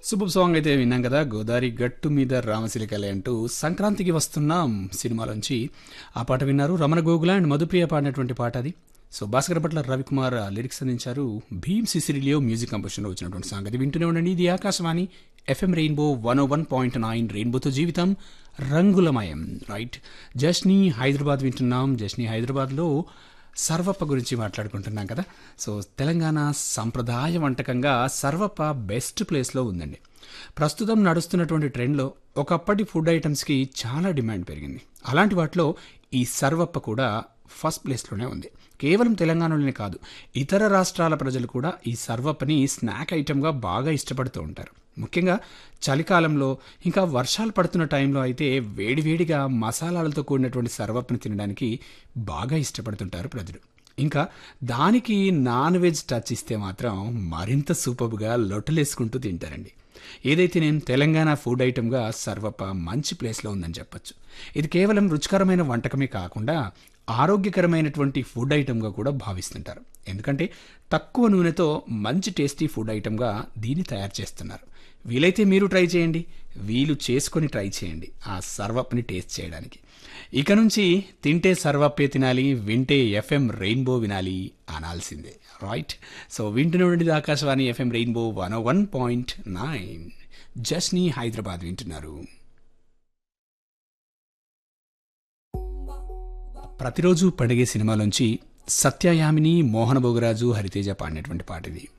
super song అయితే విన్నాం కదా గోదావరి గట్టు మీద రామశిలికలే అంటూ సంక్రాంతికి వస్తున్నాం సినిమాలోంచి ఆ పాట విన్నారు రమణ గోగుల అండ్ మధుప్రియ పాడినటువంటి పాట అది సో భాస్కర్ పట్ల రవికుమార్ లిరిక్స్ అందించారు భీమ్ సిసిరిలియో మ్యూజిక్ కంపోజిషన్లో వచ్చినటువంటి సాంగ్ అది వింటూనే ఉండండి ఇది Akashvani FM Rainbow one O one point nine రెయిన్బోతో జీవితం రంగులమయం రైట్ జస్ని హైదరాబాద్ వింటున్నాం జస్ని హైదరాబాద్లో సర్వప్ప గురించి మాట్లాడుకుంటున్నాం కదా సో తెలంగాణ సంప్రదాయ వంటకంగా సర్వప్ప బెస్ట్ ప్లేస్లో ఉందండి ప్రస్తుతం నడుస్తున్నటువంటి ట్రెండ్లో ఒకప్పటి ఫుడ్ ఐటమ్స్కి చాలా డిమాండ్ పెరిగింది అలాంటి వాటిలో ఈ సర్వప్ప కూడా ఫస్ట్ ప్లేస్లోనే ఉంది కేవలం తెలంగాణలోనే కాదు ఇతర రాష్ట్రాల ప్రజలు కూడా ఈ సర్వప్పని స్నాక్ ఐటెంగా బాగా ఇష్టపడుతూ ఉంటారు ముఖ్యంగా చలికాలంలో ఇంకా వర్షాలు పడుతున్న టైంలో అయితే వేడివేడిగా మసాలాలతో కూడినటువంటి సర్వప్పని తినడానికి బాగా ఇష్టపడుతుంటారు ప్రజలు ఇంకా దానికి నాన్ వెజ్ టచ్ ఇస్తే మాత్రం మరింత సూపర్గా లొట్టలేసుకుంటూ తింటారండి ఏదైతే నేను తెలంగాణ ఫుడ్ ఐటమ్గా సర్వప్ప మంచి ప్లేస్లో ఉందని చెప్పొచ్చు ఇది కేవలం రుచికరమైన వంటకమే కాకుండా ఆరోగ్యకరమైనటువంటి ఫుడ్ ఐటమ్గా కూడా భావిస్తుంటారు ఎందుకంటే తక్కువ నూనెతో మంచి టేస్టీ ఫుడ్ ఐటమ్గా దీన్ని తయారు చేస్తున్నారు వీలైతే మీరు ట్రై చేయండి వీలు చేసుకొని ట్రై చేయండి ఆ సర్వప్ని టేస్ట్ చేయడానికి ఇక నుంచి తింటే సర్వప్పే తినాలి వింటే ఎఫ్ఎం రెయిన్బో వినాలి అనాల్సిందే రైట్ సో వింటూనే ఉండేది Akashvani FM Rainbow one one point nine జస్ని హైదరాబాద్ వింటున్నారు ప్రతిరోజు పండుగే సినిమాలోంచి సత్యయామిని మోహన భోగరాజు హరితేజ పాడినటువంటి పాట ఇది